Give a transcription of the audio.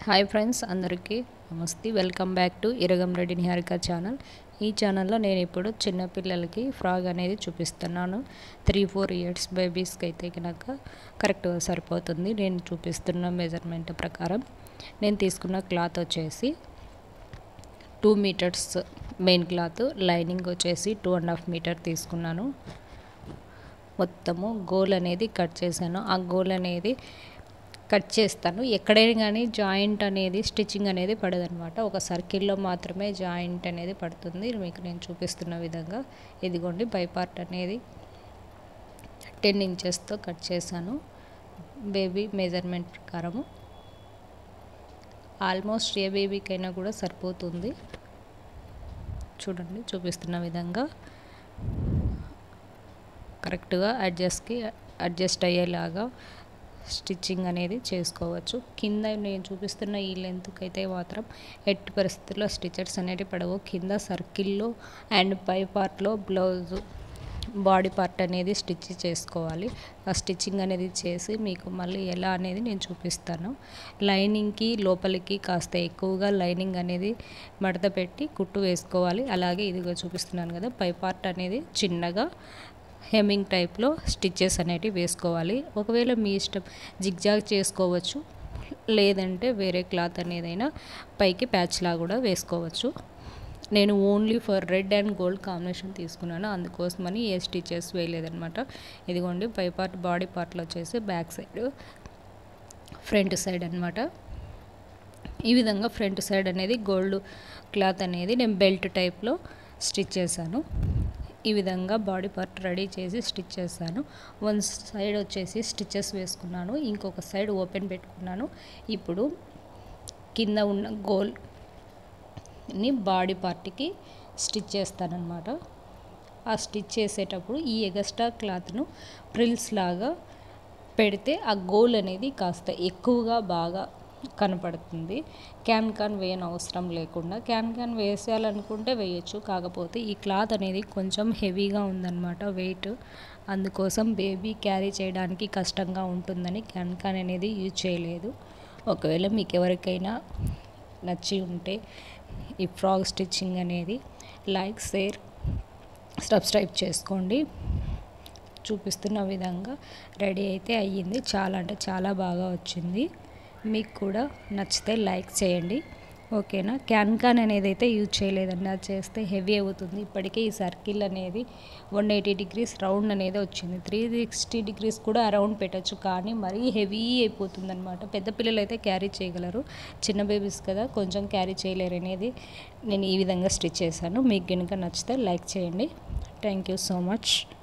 hi friends అందరికీ నమస్తే welcome back to Iragam Reddy Niharika channel ఈ ఛానల్లో నేను ఇప్పుడు చిన్నపిల్లలకి ఫ్రాక్ అనేది చూపిస్తున్నాను త్రీ ఫోర్ ఇయర్స్ బేబీస్కి అయితే కనుక కరెక్ట్గా సరిపోతుంది నేను చూపిస్తున్న మెజర్మెంట్ ప్రకారం నేను తీసుకున్న క్లాత్ వచ్చేసి two metres main cloth lining వచ్చేసి టూ అండ్ హాఫ్ మీటర్ తీసుకున్నాను మొత్తము గోల్ అనేది కట్ చేశాను ఆ గోల్ అనేది కట్ చేస్తాను ఎక్కడైనా కానీ జాయింట్ అనేది స్టిచ్చింగ్ అనేది పడదనమాట ఒక సర్కిల్లో మాత్రమే జాయింట్ అనేది పడుతుంది మీకు నేను చూపిస్తున్న విధంగా ఇదిగోండి పై పార్ట్ అనేది టెన్ ఇంచెస్తో కట్ చేశాను బేబీ మెజర్మెంట్ ప్రకారము ఆల్మోస్ట్ ఏ బేబీకైనా కూడా సరిపోతుంది చూడండి చూపిస్తున్న విధంగా కరెక్ట్గా అడ్జస్ట్కి అడ్జస్ట్ అయ్యేలాగా స్టిచ్చింగ్ అనేది చేసుకోవచ్చు కింద నేను చూపిస్తున్న ఈ లెంత్కి అయితే మాత్రం ఎట్టి పరిస్థితుల్లో స్టిచర్స్ అనేవి పడవు కింద సర్కిల్లో అండ్ పై పార్ట్లో బ్లౌజ్ బాడీ పార్ట్ అనేది స్టిచ్ చేసుకోవాలి ఆ స్టిచ్చింగ్ అనేది చేసి మీకు మళ్ళీ ఎలా అనేది నేను చూపిస్తాను లైనింగ్కి లోపలికి కాస్త ఎక్కువగా లైనింగ్ అనేది మడత పెట్టి కుట్టు వేసుకోవాలి అలాగే ఇదిగో చూపిస్తున్నాను కదా పై పార్ట్ అనేది చిన్నగా హెమ్మింగ్ టైప్లో స్టిచ్చెస్ అనేటివి వేసుకోవాలి ఒకవేళ మీ ఇష్టం జిగ్జాగ్ చేసుకోవచ్చు లేదంటే వేరే క్లాత్ అనేదైనా పైకి ప్యాచ్ లా కూడా వేసుకోవచ్చు నేను only for red and gold combination తీసుకున్నాను అందుకోసమని ఏ స్టిచెస్ వేయలేదనమాట ఇదిగోండి పై పార్ట్ బాడీ పార్ట్లో వచ్చేసి బ్యాక్ సైడ్ ఫ్రంట్ సైడ్ అనమాట ఈ విధంగా ఫ్రంట్ సైడ్ అనేది గోల్డ్ క్లాత్ అనేది నేను బెల్ట్ టైప్లో స్టిచ్ చేశాను ఈ విధంగా బాడీ పార్ట్ రెడీ చేసి స్టిచ్ చేశాను వన్ సైడ్ వచ్చేసి స్టిచెస్ వేసుకున్నాను ఇంకొక సైడ్ ఓపెన్ పెట్టుకున్నాను ఇప్పుడు కింద ఉన్న గోల్ని బాడీ పార్ట్కి స్టిచ్ చేస్తానన్నమాట ఆ స్టిచ్ చేసేటప్పుడు ఈ ఎగస్ట్రా క్లాత్ను ప్రిల్స్ లాగా పెడితే ఆ గోల్ అనేది కాస్త ఎక్కువగా బాగా కనపడుతుంది క్యాన్ క్యాన్ వేయని అవసరం లేకుండా క్యాన్ క్యాన్ వేసేయాలనుకుంటే వేయచ్చు కాకపోతే ఈ క్లాత్ అనేది కొంచెం హెవీగా ఉందన్నమాట వెయిట్ అందుకోసం బేబీ క్యారీ చేయడానికి కష్టంగా ఉంటుందని క్యాన్ క్యాన్ అనేది యూజ్ చేయలేదు ఒకవేళ మీకు ఎవరికైనా నచ్చి ఉంటే ఈ ఫ్రాక్ స్టిచ్చింగ్ అనేది లైక్ షేర్ సబ్స్క్రైబ్ చేసుకోండి చూపిస్తున్న విధంగా రెడీ అయితే అయ్యింది చాలా అంటే చాలా బాగా వచ్చింది మీకు కూడా నచ్చితే లైక్ చేయండి ఓకేనా క్యాన్ క్యాన్ అనేది అయితే యూజ్ చేయలేదండి అది చేస్తే హెవీ అవుతుంది ఇప్పటికే ఈ సర్కిల్ అనేది వన్ ఎయిటీ డిగ్రీస్ రౌండ్ అనేది వచ్చింది త్రీ సిక్స్టీ డిగ్రీస్ కూడా అరౌండ్ పెట్టచ్చు కానీ మరీ హెవీ అయిపోతుంది అనమాట పెద్ద పిల్లలు అయితే క్యారీ చేయగలరు చిన్న బేబీస్ కదా కొంచెం క్యారీ చేయలేరు అనేది నేను ఈ విధంగా స్టిచ్ చేశాను మీకు కనుక నచ్చితే లైక్ చేయండి థ్యాంక్ యూ సో మచ్